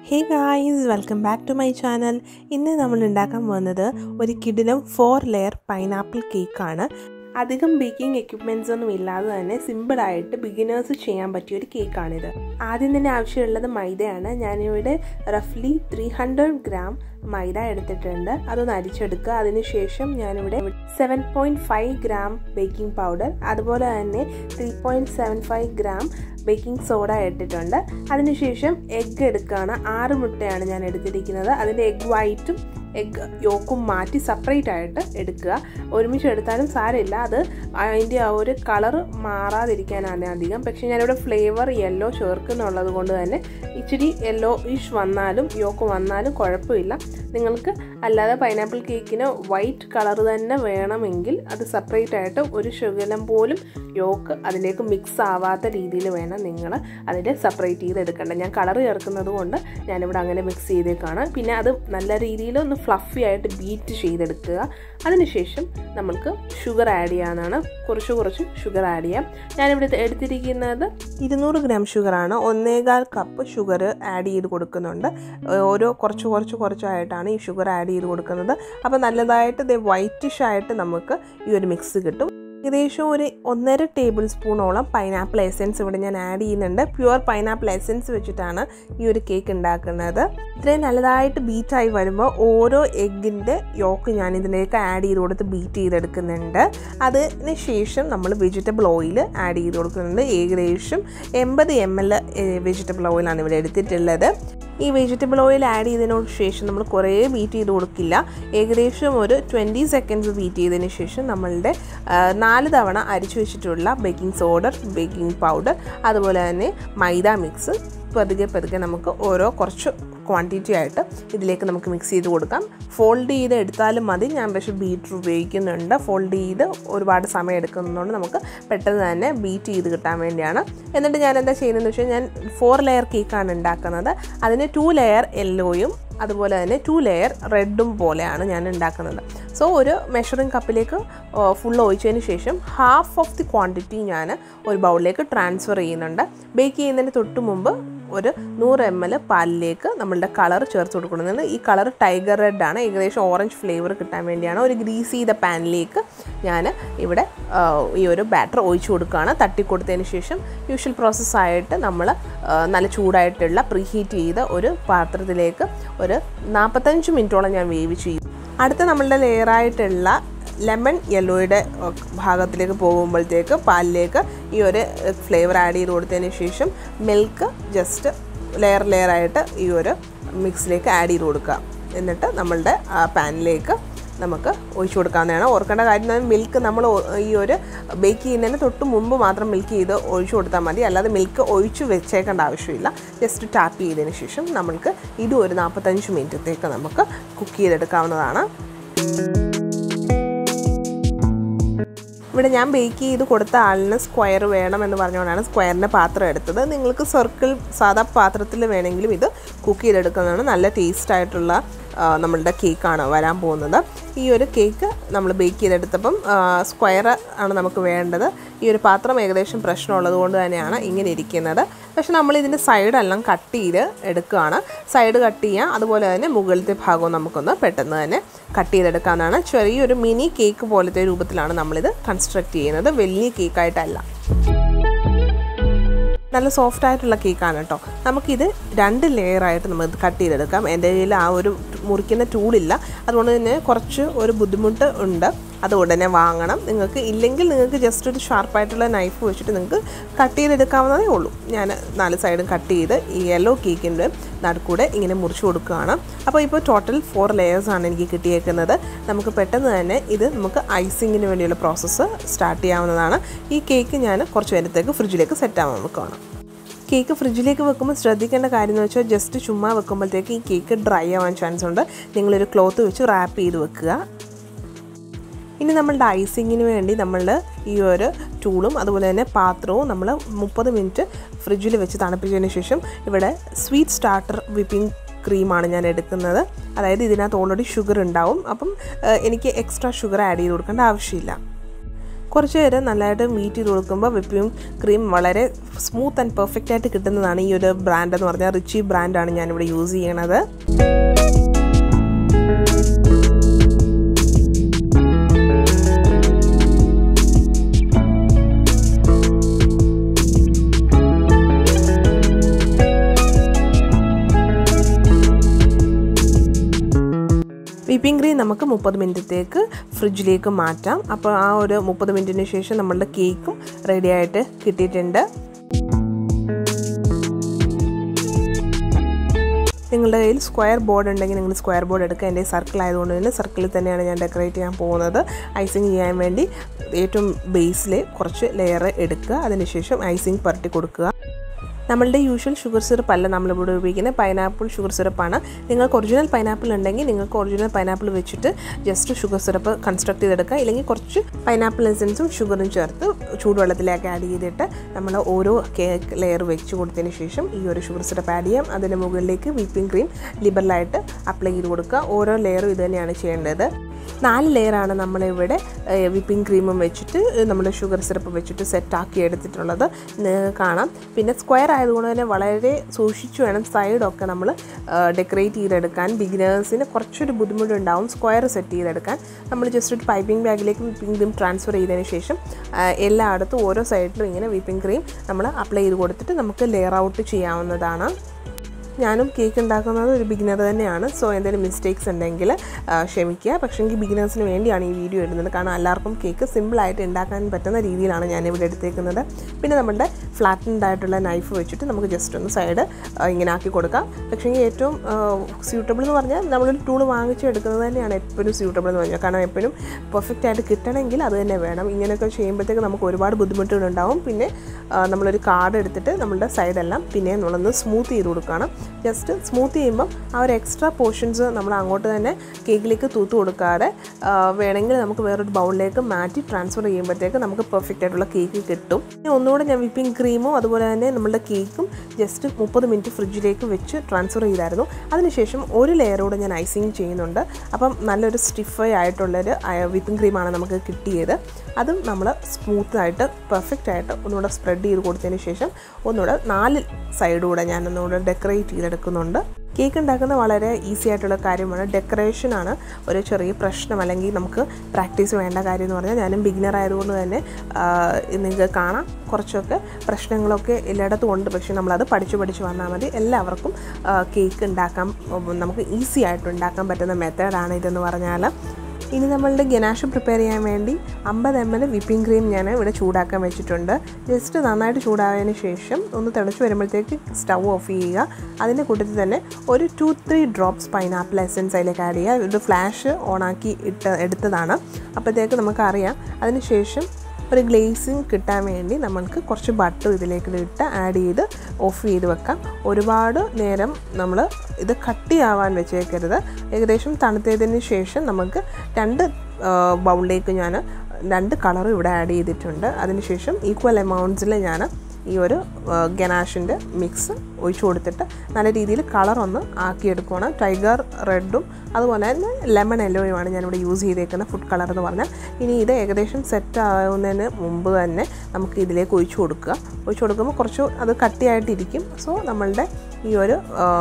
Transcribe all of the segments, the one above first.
hey guys welcome back to my channel ഇന്ന് നമ്മൾ ഉണ്ടാക്കാൻ പോകുന്നത് ഒരു കിടിലം ഫോർ ലെയർ പൈനാപ്പിൾ കേക്കാണ് അധികം ബേക്കിംഗ് എക്യുപ്മെൻറ്റ്സ് ഒന്നും ഇല്ലാതെ തന്നെ സിമ്പിളായിട്ട് ബിഗിനേഴ്സ് ചെയ്യാൻ പറ്റിയ ഒരു കേക്കാണിത് ആദ്യം തന്നെ ആവശ്യമുള്ളത് മൈദയാണ് ഞാനിവിടെ റഫ്ലി ത്രീ ഹൺഡ്രഡ് ഗ്രാം മൈദ എടുത്തിട്ടുണ്ട് അതൊന്ന് അരിച്ചെടുക്കുക അതിനുശേഷം ഞാനിവിടെ seven point five gram baking powder അതുപോലെ തന്നെ three point seven five gram baking soda ഇട്ടിട്ടുണ്ട് അതിനുശേഷം എഗ്ഗ് എടുക്കുകയാണ് ആറ് മുട്ടയാണ് ഞാൻ എടുത്തിരിക്കുന്നത് അതിൻ്റെ എഗ് വൈറ്റും എഗ് യോക്കും മാറ്റി സെപ്പറേറ്റ് ആയിട്ട് എടുക്കുക ഒരുമിച്ച് എടുത്താലും സാരമില്ല അത് അതിൻ്റെ ആ ഒരു കളർ മാറാതിരിക്കാനാണ് അധികം പക്ഷേ ഞാനിവിടെ ഫ്ലേവർ യെല്ലോ ചേർക്കുന്നുള്ളത് കൊണ്ട് തന്നെ ഇച്ചിരി യെല്ലോ ഇഷ് വന്നാലും യോക്ക് വന്നാലും കുഴപ്പമില്ല നിങ്ങൾക്ക് അല്ലാതെ പൈനാപ്പിൾ കേക്കിന് വൈറ്റ് കളർ തന്നെ വേണമെങ്കിൽ അത് സെപ്പറേറ്റ് ആയിട്ട് ഒരു ശകലം പോലും യോക്ക് അതിലേക്ക് മിക്സ് ആവാത്ത രീതിയിൽ വേണം നിങ്ങൾ അതിൽ സെപ്പറേറ്റ് ചെയ്ത് എടുക്കേണ്ടത് ഞാൻ കളർ ചേർക്കുന്നത് കൊണ്ട് ഞാനിവിടെ അങ്ങനെ മിക്സ് ചെയ്തേക്കാണ് പിന്നെ അത് നല്ല രീതിയിൽ ഒന്ന് ഫ്ലഫി ആയിട്ട് ബീറ്റ് ചെയ്തെടുക്കുക അതിനുശേഷം നമ്മൾക്ക് ഷുഗർ ആഡ് ചെയ്യാനാണ് കുറച്ച് കുറച്ച് ഷുഗർ ആഡ് ചെയ്യാം ഞാനിവിടെ എടുത്തിരിക്കുന്നത് ഇരുന്നൂറ് ഗ്രാം ഷുഗറാണ് ഒന്നേകാൽ കപ്പ് ഷുഗർ ആഡ് ചെയ്ത് കൊടുക്കുന്നുണ്ട് ഓരോ കുറച്ച് കുറച്ച് കുറച്ചായിട്ടാണ് ഈ ഷുഗർ ആഡ് ചെയ്ത് കൊടുക്കുന്നത് അപ്പോൾ നല്ലതായിട്ട് ഇത് വൈറ്റിഷ് ആയിട്ട് നമുക്ക് ഈ ഒരു മിക്സ് കിട്ടും ഏകദേശം ഒരു ഒന്നര ടേബിൾ സ്പൂണോളം പൈനാപ്പിൾ എസെൻസ് ഇവിടെ ഞാൻ ആഡ് ചെയ്യുന്നുണ്ട് പ്യുവർ പൈനാപ്പിൾ എസെൻസ് വെച്ചിട്ടാണ് ഈ ഒരു കേക്ക് ഉണ്ടാക്കുന്നത് ഇത്രയും നല്ലതായിട്ട് ബീറ്റായി വരുമ്പോൾ ഓരോ എഗ്ഗിൻ്റെ യോക്ക് ഞാൻ ഇതിലേക്ക് ആഡ് ചെയ്ത് കൊടുത്ത് ബീറ്റ് ചെയ്തെടുക്കുന്നുണ്ട് അതിന് ശേഷം നമ്മൾ വെജിറ്റബിൾ ഓയിൽ ആഡ് ചെയ്ത് കൊടുക്കുന്നുണ്ട് ഏകദേശം എൺപത് എം എൽ വെജിറ്റബിൾ ഓയിലാണ് ഇവിടെ എടുത്തിട്ടുള്ളത് ഈ വെജിറ്റബിൾ ഓയിൽ ആഡ് ചെയ്തതിനോട് ശേഷം നമ്മൾ കുറേ ബീറ്റ് ചെയ്ത് കൊടുക്കില്ല ഏകദേശം ഒരു ട്വൻറ്റി സെക്കൻഡ്സ് ബീറ്റ് ചെയ്തതിന് ശേഷം നമ്മളുടെ നാല് തവണ അരിച്ചു വെച്ചിട്ടുള്ള ബേക്കിംഗ് സോഡർ ബേക്കിംഗ് പൗഡർ അതുപോലെ തന്നെ മൈദ മിക്സ് പതുക്കെ പതുക്കെ നമുക്ക് ഓരോ കുറച്ച് ക്വാണ്ടിറ്റി ആയിട്ട് ഇതിലേക്ക് നമുക്ക് മിക്സ് ചെയ്ത് കൊടുക്കാം ഫോൾഡ് ചെയ്ത് എടുത്താലും മതി ഞാൻ പക്ഷേ ബീറ്റർ ഉപയോഗിക്കുന്നുണ്ട് ഫോൾഡ് ചെയ്ത് ഒരുപാട് സമയം എടുക്കുന്നതുകൊണ്ട് നമുക്ക് പെട്ടെന്ന് തന്നെ ബീറ്റ് ചെയ്ത് കിട്ടാൻ വേണ്ടിയാണ് എന്നിട്ട് ഞാൻ എന്താ ചെയ്യുന്നതെന്ന് വെച്ചാൽ ഞാൻ ഫോർ ലെയർ കേക്കാണ് ഉണ്ടാക്കുന്നത് അതിന് ടു ലെയർ യെല്ലോയും അതുപോലെ തന്നെ ടു ലെയർ റെഡും പോലെയാണ് ഞാൻ ഉണ്ടാക്കുന്നത് സോ ഒരു മെഷറിംഗ് കപ്പിലേക്ക് ഫുൾ ഒഴിച്ചതിന് ശേഷം ഹാഫ് ഓഫ് ദി ക്വാണ്ടിറ്റി ഞാൻ ഒരു ബൗളിലേക്ക് ട്രാൻസ്ഫർ ചെയ്യുന്നുണ്ട് ബേക്ക് ചെയ്യുന്നതിന് തൊട്ട് മുമ്പ് ഒരു നൂറ് എം എൽ പാലിലേക്ക് നമ്മളുടെ കളർ ചേർത്ത് കൊടുക്കുന്നത് ഈ കളർ ടൈഗർ റെഡ് ആണ് ഏകദേശം ഓറഞ്ച് ഫ്ലേവർ കിട്ടാൻ വേണ്ടിയാണ് ഒരു ഗ്രീസ് ചെയ്ത പാനിലേക്ക് ഞാൻ ഇവിടെ ഈ ഒരു ബാറ്റർ ഒഴിച്ചു കൊടുക്കുകയാണ് തട്ടിക്കൊടുത്തതിന് ശേഷം യൂഷ്വൽ പ്രോസസ്സായിട്ട് നമ്മൾ നല്ല ചൂടായിട്ടുള്ള പ്രീഹീറ്റ് ചെയ്ത ഒരു പാത്രത്തിലേക്ക് ഒരു നാൽപ്പത്തഞ്ച് മിനിറ്റോളം ഞാൻ വേവിച്ച് ചെയ്യും അടുത്ത നമ്മളുടെ ലെയറായിട്ടുള്ള ലെമൺ യെല്ലോയുടെ ഭാഗത്തിലേക്ക് പോകുമ്പോഴത്തേക്ക് പാലിലേക്ക് ഈ ഒരു ഫ്ലേവർ ആഡ് ചെയ്ത് കൊടുത്തതിന് ശേഷം മിൽക്ക് ജസ്റ്റ് ലെയർ ലെയറായിട്ട് ഈ ഒരു മിക്സിലേക്ക് ആഡ് ചെയ്ത് കൊടുക്കുക എന്നിട്ട് നമ്മളുടെ പാനിലേക്ക് നമുക്ക് ഒഴിച്ചു കൊടുക്കാവുന്നതാണ് ഓർക്കേണ്ട കാര്യം മിൽക്ക് നമ്മൾ ഈ ഒരു ബേക്ക് ചെയ്യുന്നതിന് തൊട്ട് മുമ്പ് മാത്രം മിൽക്ക് ചെയ്ത് ഒഴിച്ചു കൊടുത്താൽ മതി അല്ലാതെ മിൽക്ക് ഒഴിച്ചു വെച്ചേക്കേണ്ട ആവശ്യമില്ല ജസ്റ്റ് ടാപ്പ് ചെയ്തതിന് ശേഷം നമ്മൾക്ക് ഇതും ഒരു നാൽപ്പത്തഞ്ച് മിനിറ്റത്തേക്ക് നമുക്ക് കുക്ക് ചെയ്തെടുക്കാവുന്നതാണ് ഇവിടെ ഞാൻ ബേക്ക് ചെയ്ത് കൊടുത്ത ആളിന് സ്ക്വയർ വേണമെന്ന് പറഞ്ഞുകൊണ്ടാണ് സ്ക്വയറിൻ്റെ പാത്രം എടുത്തത് നിങ്ങൾക്ക് സർക്കിൾ സാധാ പാത്രത്തിൽ വേണമെങ്കിലും ഇത് കുക്ക് ചെയ്തെടുക്കുന്നതാണ് നല്ല ടേസ്റ്റ് ആയിട്ടുള്ള നമ്മളുടെ കേക്കാണ് വരാൻ പോകുന്നത് ഈ ഒരു കേക്ക് നമ്മൾ ബേക്ക് ചെയ്തെടുത്തപ്പം സ്ക്വയർ ആണ് നമുക്ക് വേണ്ടത് ഈ ഒരു പാത്രം ഏകദേശം പ്രശ്നമുള്ളത് കൊണ്ട് തന്നെയാണ് ഇങ്ങനെ ഇരിക്കുന്നത് പക്ഷെ നമ്മൾ ഇതിൻ്റെ സൈഡെല്ലാം കട്ട് ചെയ്ത് എടുക്കുകയാണ് സൈഡ് കട്ട് ചെയ്യുക അതുപോലെ തന്നെ മുകളിലത്തെ ഭാഗവും നമുക്കൊന്ന് പെട്ടെന്ന് തന്നെ കട്ട് ചെയ്തെടുക്കാവുന്നതാണ് ചെറിയൊരു മിനി കേക്ക് പോലത്തെ രൂപത്തിലാണ് നമ്മളിത് കൺസ്ട്രക്ട് ചെയ്യുന്നത് വലിയ കേക്കായിട്ടല്ല നല്ല സോഫ്റ്റ് ആയിട്ടുള്ള കേക്കാണ് കേട്ടോ നമുക്കിത് രണ്ട് ലെയറായിട്ട് നമുക്ക് കട്ട് ചെയ്തെടുക്കാം എൻ്റെ കയ്യിൽ ആ ഒരു മുറിക്കുന്ന ടൂളില്ല അതുകൊണ്ട് തന്നെ കുറച്ച് ഒരു ബുദ്ധിമുട്ട് ഉണ്ട് അത് ഉടനെ വാങ്ങണം നിങ്ങൾക്ക് ഇല്ലെങ്കിൽ നിങ്ങൾക്ക് ജസ്റ്റ് ഒരു ഷാർപ്പായിട്ടുള്ള നൈഫ് വെച്ചിട്ട് നിങ്ങൾക്ക് കട്ട് ചെയ്തെടുക്കാവുന്നതേ ഉള്ളൂ ഞാൻ നാല് സൈഡും കട്ട് ചെയ്ത് ഈ യെല്ലോ കേക്കിൻ്റെ നടുക്കൂടെ ഇങ്ങനെ മുറിച്ച് കൊടുക്കുകയാണ് അപ്പോൾ ഇപ്പോൾ ടോട്ടൽ ഫോർ ലെയേഴ്സാണ് എനിക്ക് കിട്ടിയേക്കുന്നത് നമുക്ക് പെട്ടെന്ന് തന്നെ ഇത് നമുക്ക് ഐസിങ്ങിന് വേണ്ടിയുള്ള പ്രോസസ്സ് സ്റ്റാർട്ട് ചെയ്യാവുന്നതാണ് ഈ കേക്ക് ഞാൻ കുറച്ച് നേരത്തേക്ക് ഫ്രിഡ്ജിലേക്ക് സെറ്റ് ആവാൻ വെക്കുകയാണ് കേക്ക് ഫ്രിഡ്ജിലേക്ക് വെക്കുമ്പോൾ ശ്രദ്ധിക്കേണ്ട കാര്യം എന്ന് വെച്ചാൽ ജസ്റ്റ് ചുമ്മാ വെക്കുമ്പോഴത്തേക്ക് ഈ കേക്ക് ഡ്രൈ ആവാൻ ചാൻസ് ഉണ്ട് നിങ്ങളൊരു ക്ലോത്ത് വെച്ച് റാപ്പ് ചെയ്ത് വെക്കുക ഇനി നമ്മളുടെ ഐസിങ്ങിന് വേണ്ടി നമ്മൾ ഈ ഒരു ടൂളും അതുപോലെ തന്നെ പാത്രവും നമ്മൾ മുപ്പത് മിനിറ്റ് ഫ്രിഡ്ജിൽ വെച്ച് തണുപ്പിച്ചതിന് ശേഷം ഇവിടെ സ്വീറ്റ് സ്റ്റാർട്ടർ വിപ്പിംഗ് ക്രീമാണ് ഞാൻ എടുക്കുന്നത് അതായത് ഇതിനകത്ത് ഓൾറെഡി ഷുഗർ ഉണ്ടാവും അപ്പം എനിക്ക് എക്സ്ട്രാ ഷുഗർ ആഡ് ചെയ്ത് കൊടുക്കേണ്ട ആവശ്യമില്ല കുറച്ച് നേരം നല്ലതായിട്ട് മീറ്റ് ചെയ്ത് കൊടുക്കുമ്പോൾ വിപ്പിംഗ് ക്രീം വളരെ സ്മൂത്ത് ആൻഡ് പെർഫെക്റ്റ് ആയിട്ട് കിട്ടുന്നതാണ് ഈ ഒരു ബ്രാൻഡ് എന്ന് പറഞ്ഞാൽ റിച്ചി ബ്രാൻഡാണ് ഞാനിവിടെ യൂസ് ചെയ്യണത് വിപ്പിംഗ് ക്രീം നമുക്ക് മുപ്പത് മിനിറ്റത്തേക്ക് ഫ്രിഡ്ജിലേക്ക് മാറ്റാം അപ്പോൾ ആ ഒരു മുപ്പത് മിനിറ്റിന് ശേഷം നമ്മളുടെ കേക്കും റെഡി ആയിട്ട് കിട്ടിയിട്ടുണ്ട് നിങ്ങളുടെ കയ്യിൽ സ്ക്വയർ ബോർഡ് ഉണ്ടെങ്കിൽ നിങ്ങൾ സ്ക്വയർ ബോർഡ് എടുക്കുക എൻ്റെ സർക്കിൾ ആയതുകൊണ്ട് തന്നെ സർക്കിളിൽ തന്നെയാണ് ഞാൻ ഡെക്കറേറ്റ് ചെയ്യാൻ പോകുന്നത് ഐസിങ് ചെയ്യാൻ വേണ്ടി ഏറ്റവും ബേസിൽ കുറച്ച് ലെയർ എടുക്കുക അതിനുശേഷം ഐസിങ് പുരട്ടി കൊടുക്കുക നമ്മളുടെ യൂഷ്വൽ ഷുഗർ സിറപ്പ് അല്ല നമ്മളിവിടെ ഉപയോഗിക്കുന്നത് പൈനാപ്പിൾ ഷുഗർ സിറപ്പാണ് നിങ്ങൾക്ക് ഒറിജിനൽ പൈനാപ്പിൾ ഉണ്ടെങ്കിൽ നിങ്ങൾക്ക് ഒറിജിനൽ പൈനാപ്പിൾ വെച്ചിട്ട് ജസ്റ്റ് ഷുഗർ സിറപ്പ് കൺസ്ട്രക്ട് ചെയ്തെടുക്കുക ഇല്ലെങ്കിൽ കുറച്ച് പൈനാപ്പിൾ എസൻസും ഷുഗറും ചേർത്ത് ചൂടുവെള്ളത്തിലേക്ക് ആഡ് ചെയ്തിട്ട് നമ്മൾ ഓരോ കേക്ക് ലെയർ വെച്ച് കൊടുത്തതിന് ശേഷം ഈ ഒരു ഷുഗർ സിറപ്പ് ആഡ് ചെയ്യാം അതിന് മുകളിലേക്ക് വിപ്പിംഗ് ക്രീം ലിബറലായിട്ട് അപ്ലൈ ചെയ്ത് കൊടുക്കുക ഓരോ ലെയറും ഇത് തന്നെയാണ് ചെയ്യേണ്ടത് നാല് ലെയറാണ് നമ്മളിവിടെ വിപ്പിംഗ് ക്രീമും വെച്ചിട്ട് നമ്മുടെ ഷുഗർ സിറപ്പ് വെച്ചിട്ട് സെറ്റാക്കി എടുത്തിട്ടുള്ളത് കാണാം പിന്നെ സ്ക്വയർ ആയതുകൊണ്ട് തന്നെ വളരെ സൂക്ഷിച്ചു വേണം സൈഡൊക്കെ നമ്മൾ ഡെക്കറേറ്റ് ചെയ്തെടുക്കാൻ ബിഗിനേഴ്സിന് കുറച്ചൊരു ബുദ്ധിമുട്ടുണ്ടാവും സ്ക്വയർ സെറ്റ് ചെയ്തെടുക്കാൻ നമ്മൾ ജസ്റ്റ് ഒരു പൈപ്പിംഗ് ബാഗിലേക്ക് വിപ്പിംഗ് ക്രീം ട്രാൻസ്ഫർ ചെയ്തതിന് ശേഷം എല്ലായിടത്തും ഓരോ സൈഡിലും ഇങ്ങനെ വിപ്പിംഗ് ക്രീം നമ്മൾ അപ്ലൈ ചെയ്ത് കൊടുത്തിട്ട് നമുക്ക് ലെയർ ഔട്ട് ചെയ്യാവുന്നതാണ് ഞാനും കേക്ക് ഉണ്ടാക്കുന്നത് ഒരു ബിഗിനർ തന്നെയാണ് സോ എന്തെങ്കിലും മിസ്റ്റേക്സ് ഉണ്ടെങ്കിൽ ക്ഷമിക്കുക പക്ഷേ എങ്കിൽ ബിഗിനേഴ്സിന് വേണ്ടിയാണ് ഈ വീഡിയോ ഇടുന്നത് കാരണം എല്ലാവർക്കും കേക്ക് സിമ്പിളായിട്ട് ഉണ്ടാക്കാൻ പറ്റുന്ന രീതിയിലാണ് ഞാനിവിടെ എടുത്തേക്കുന്നത് പിന്നെ നമ്മുടെ ഫ്ലാറ്റൻഡ് ആയിട്ടുള്ള നൈഫ് വെച്ചിട്ട് നമുക്ക് ജസ്റ്റ് ഒന്ന് സൈഡ് ഇങ്ങനെ ആക്കി കൊടുക്കാം പക്ഷേ എങ്കിൽ ഏറ്റവും സ്യൂട്ടബിൾ എന്ന് പറഞ്ഞാൽ നമ്മളൊരു ടൂൾ വാങ്ങിച്ച് എടുക്കുന്നത് തന്നെയാണ് എപ്പോഴും സ്യൂട്ടബിൾ എന്ന് പറഞ്ഞാൽ കാരണം എപ്പോഴും പെർഫെക്റ്റ് ആയിട്ട് കിട്ടണമെങ്കിൽ അത് തന്നെ വേണം ഇങ്ങനെയൊക്കെ ചെയ്യുമ്പോഴത്തേക്ക് നമുക്ക് ഒരുപാട് ബുദ്ധിമുട്ടുകളുണ്ടാവും പിന്നെ നമ്മളൊരു കാർഡ് എടുത്തിട്ട് നമ്മളുടെ സൈഡെല്ലാം പിന്നെ നമ്മളൊന്ന് സ്മൂത്ത് ചെയ്ത് കൊടുക്കണം ജസ്റ്റ് സ്മൂത്ത് ചെയ്യുമ്പം ആ ഒരു എക്സ്ട്രാ പോർഷൻസ് നമ്മൾ അങ്ങോട്ട് തന്നെ കേക്കിലേക്ക് തൂത്ത് കൊടുക്കാതെ വേണമെങ്കിൽ നമുക്ക് വേറൊരു ബൗളിലേക്ക് മാറ്റി ട്രാൻസ്ഫർ ചെയ്യുമ്പോഴത്തേക്ക് നമുക്ക് പെർഫെക്റ്റ് ആയിട്ടുള്ള കേക്ക് കിട്ടും ഇനി ഒന്നുകൂടെ ഞാൻ വിപ്പിംഗ് ക്രീമും അതുപോലെ തന്നെ നമ്മളുടെ കേക്കും ജസ്റ്റ് മുപ്പത് മിനിറ്റ് ഫ്രിഡ്ജിലേക്ക് വെച്ച് ട്രാൻസ്ഫർ ചെയ്തായിരുന്നു അതിനുശേഷം ഒരു ലെയറോടെ ഞാൻ ഐസിങ് ചെയ്യുന്നുണ്ട് അപ്പം നല്ലൊരു സ്റ്റിഫൈ ആയിട്ടുള്ളൊരു വിപ്പിംഗ് ക്രീമാണ് നമുക്ക് കിട്ടിയത് അതും നമ്മൾ സ്മൂത്തായിട്ട് പെർഫെക്റ്റ് ആയിട്ട് ഒന്നുകൂടെ സ്പ്രെഡ് ചെയ്ത് കൊടുത്തതിന് ശേഷം ഒന്നുകൂടെ നാല് സൈഡൂടെ ഞാൻ ഒന്നുകൂടെ ഡെക്കറേറ്റ് ചെയ്തെടുക്കുന്നുണ്ട് കേക്ക് ഉണ്ടാക്കുന്നത് വളരെ ഈസി ആയിട്ടുള്ള കാര്യമാണ് ഡെക്കറേഷനാണ് ഒരു ചെറിയ പ്രശ്നം അല്ലെങ്കിൽ നമുക്ക് പ്രാക്ടീസ് വേണ്ട കാര്യം എന്ന് പറഞ്ഞാൽ ഞാനും ബിഗിനർ ആയതുകൊണ്ട് തന്നെ നിങ്ങൾക്ക് കാണാം കുറച്ചൊക്കെ പ്രശ്നങ്ങളൊക്കെ എല്ലായിടത്തും ഉണ്ട് പക്ഷേ നമ്മളത് പഠിച്ച് പഠിച്ച് വന്നാൽ മതി എല്ലാവർക്കും കേക്ക് ഉണ്ടാക്കാൻ നമുക്ക് ഈസി ആയിട്ട് ഉണ്ടാക്കാൻ പറ്റുന്ന മെത്തേഡാണ് ഇതെന്ന് പറഞ്ഞാൽ ഇനി നമ്മളുടെ ഗനാഷ് പ്രിപ്പയർ ചെയ്യാൻ വേണ്ടി അമ്പത് എം എൽ വിപ്പിംഗ് ക്രീം ഞാൻ ഇവിടെ ചൂടാക്കാൻ വെച്ചിട്ടുണ്ട് ജസ്റ്റ് നന്നായിട്ട് ചൂടായതിന് ശേഷം ഒന്ന് തിളച്ച് വരുമ്പോഴത്തേക്ക് സ്റ്റൗ ഓഫ് ചെയ്യുക അതിൻ്റെ കൂട്ടത്തിൽ തന്നെ ഒരു two three drops pineapple essence അതിലേക്ക് ആഡ് ചെയ്യുക ഒരു ഫ്ലാഷ് ഓണാക്കി ഇട്ട് എടുത്തതാണ് അപ്പോഴത്തേക്ക് നമുക്കറിയാം അതിന് ശേഷം ഒരു ഗ്ലേസിങ് കിട്ടാൻ വേണ്ടി നമ്മൾക്ക് കുറച്ച് ബട്ടർ ഇതിലേക്ക് ഇട്ട് ആഡ് ചെയ്ത് ഓഫ് ചെയ്ത് വെക്കാം ഒരുപാട് നേരം നമ്മൾ ഇത് കട്ടിയാവാൻ വെച്ചേക്കരുത് ഏകദേശം തണുത്തതിന് ശേഷം നമുക്ക് രണ്ട് ബൗളിലേക്ക് ഞാൻ രണ്ട് കളറും ഇവിടെ ആഡ് ചെയ്തിട്ടുണ്ട് അതിനുശേഷം ഈക്വൽ എമൗണ്ട്സിൽ ഞാൻ ഈ ഒരു ഗനാഷിൻ്റെ മിക്സ് ഒഴിച്ചു കൊടുത്തിട്ട് നല്ല രീതിയിൽ കളറൊന്ന് ആക്കിയെടുക്കണം ടൈഗർ റെഡും അതുപോലെ തന്നെ ലെമൺ യെല്ലോയുമാണ് ഞാനിവിടെ യൂസ് ചെയ്തേക്കുന്ന ഫുഡ് കളർ എന്ന് പറഞ്ഞാൽ ഇനി ഇത് ഏകദേശം സെറ്റ് ആവുന്നതിന് മുമ്പ് തന്നെ നമുക്ക് ഇതിലേക്ക് ഒഴിച്ചു കൊടുക്കുക ഒഴിച്ചു കൊടുക്കുമ്പോൾ കുറച്ച് അത് കട്ടിയായിട്ടിരിക്കും സോ നമ്മളുടെ ഈ ഒരു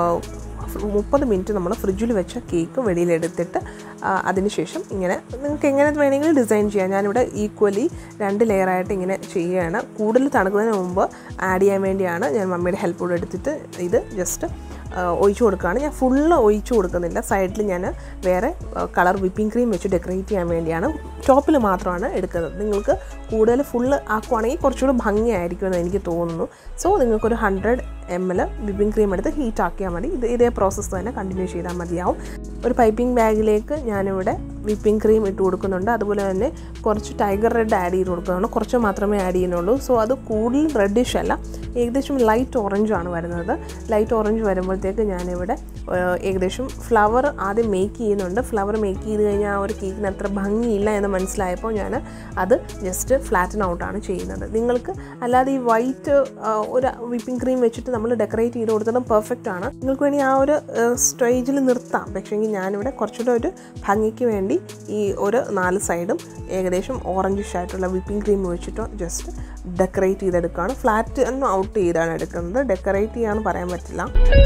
മുപ്പത് മിനിറ്റ് നമ്മൾ ഫ്രിഡ്ജിൽ വെച്ച കേക്ക് വെളിയിലെടുത്തിട്ട് അതിനുശേഷം ഇങ്ങനെ നിങ്ങൾക്ക് എങ്ങനെ വേണമെങ്കിലും ഡിസൈൻ ചെയ്യാം ഞാനിവിടെ ഈക്വലി രണ്ട് ലെയറായിട്ട് ഇങ്ങനെ ചെയ്യുകയാണ് കൂടുതൽ തണുക്കുന്നതിന് മുമ്പ് ആഡ് ചെയ്യാൻ വേണ്ടിയാണ് ഞാൻ മമ്മിയുടെ ഹെൽപ്പ് കൂടെ എടുത്തിട്ട് ഇത് ജസ്റ്റ് ഒഴിച്ചു കൊടുക്കുകയാണ് ഞാൻ ഫുള്ള് ഒഴിച്ചു കൊടുക്കുന്നില്ല സൈഡിൽ ഞാൻ വേറെ കളർ വിപ്പിംഗ് ക്രീം വെച്ച് ഡെക്കറേറ്റ് ചെയ്യാൻ വേണ്ടിയാണ് ടോപ്പിൽ മാത്രമാണ് എടുക്കുന്നത് നിങ്ങൾക്ക് കൂടുതൽ ഫുള്ള് ആക്കുവാണെങ്കിൽ കുറച്ചുകൂടി ഭംഗിയായിരിക്കുമെന്ന് എനിക്ക് തോന്നുന്നു സോ നിങ്ങൾക്കൊരു hundred M L whipping cream എടുത്ത് ഹീറ്റ് ആക്കിയാൽ മതി ഇത് ഇതേ പ്രോസസ്സ് തന്നെ കണ്ടിന്യൂ ചെയ്താൽ മതിയാവും ഒരു പൈപ്പിംഗ് ബാഗിലേക്ക് ഞാനിവിടെ വിപ്പിംഗ് ക്രീം ഇട്ട് കൊടുക്കുന്നുണ്ട് അതുപോലെ തന്നെ കുറച്ച് ടൈഗർ റെഡ് ആഡ് ചെയ്ത് കൊടുക്കുന്നുണ്ട് കുറച്ച് മാത്രമേ ആഡ് ചെയ്യുന്നുള്ളൂ സോ അത് കൂടുതൽ റെഡിഷ് അല്ല ഏകദേശം ലൈറ്റ് ഓറഞ്ച് ആണ് വരുന്നത് ലൈറ്റ് ഓറഞ്ച് വരുമ്പോഴത്തേക്ക് ഞാനിവിടെ ഏകദേശം ഫ്ലവർ ആദ്യം മേക്ക് ചെയ്യുന്നുണ്ട് ഫ്ലവർ മേക്ക് ചെയ്ത് കഴിഞ്ഞാൽ ആ ഒരു കേക്കിന് അത്ര ഭംഗിയില്ല എന്ന് മനസ്സിലായപ്പോൾ ഞാൻ അത് ജസ്റ്റ് ഫ്ലാറ്റൻ ഔട്ടാണ് ചെയ്യുന്നത് നിങ്ങൾക്ക് അല്ലാതെ ഈ വൈറ്റ് ഒരു വിപ്പിംഗ് ക്രീം വെച്ചിട്ട് നമ്മൾ ഡെക്കറേറ്റ് ചെയ്ത് കൊടുത്തതും പെർഫെക്റ്റ് ആണ് നിങ്ങൾക്ക് വേണ്ടി ആ ഒരു സ്റ്റേജിൽ നിർത്താം പക്ഷേങ്കിൽ ഞാനിവിടെ കുറച്ചുകൂടെ ഒരു ഭംഗിക്ക് വേണ്ടി ഈ ഒരു നാല് സൈഡും ഏകദേശം ഓറഞ്ചിഷ് ആയിട്ടുള്ള വിപ്പിംഗ് ക്രീം വെച്ചിട്ടോ ജസ്റ്റ് ഡെക്കറേറ്റ് ചെയ്തെടുക്കുകയാണ് ഫ്ലാറ്റ് ഒന്നും ഔട്ട് ചെയ്താണ് എടുക്കുന്നത് ഡെക്കറേറ്റ് ചെയ്യാന്ന് പറയാൻ പറ്റില്ല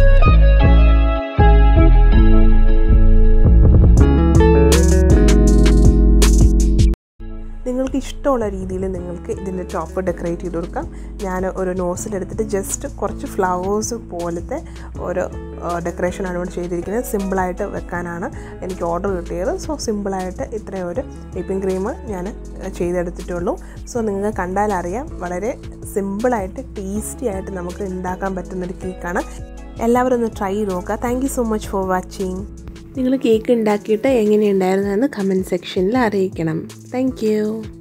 നിങ്ങൾക്ക് ഇഷ്ടമുള്ള രീതിയിൽ നിങ്ങൾക്ക് ഇതിൻ്റെ ടോപ്പ് ഡെക്കറേറ്റ് ചെയ്ത് കൊടുക്കാം ഞാൻ ഒരു നോസിലെടുത്തിട്ട് ജസ്റ്റ് കുറച്ച് ഫ്ലവേഴ്സ് പോലത്തെ ഒരു ഡെക്കറേഷനാണ് ഇവിടെ ചെയ്തിരിക്കുന്നത് സിമ്പിളായിട്ട് വെക്കാനാണ് എനിക്ക് ഓർഡർ കിട്ടിയത് സോ സിമ്പിളായിട്ട് ഇത്രയും ഒരു വിപ്പിംഗ് ക്രീം ഞാൻ ചെയ്തെടുത്തിട്ടുള്ളൂ സോ നിങ്ങൾക്ക് കണ്ടാൽ അറിയാം വളരെ സിമ്പിളായിട്ട് ടേസ്റ്റി ആയിട്ട് നമുക്ക് ഉണ്ടാക്കാൻ പറ്റുന്നൊരു കേക്കാണ് എല്ലാവരും ഒന്ന് ട്രൈ ചെയ്ത് നോക്കുക thank you so much for watching നിങ്ങൾ കേക്ക് ഉണ്ടാക്കിയിട്ട് എങ്ങനെയുണ്ടായിരുന്നു എന്ന് കമൻറ്റ് സെക്ഷനിൽ അറിയിക്കണം താങ്ക്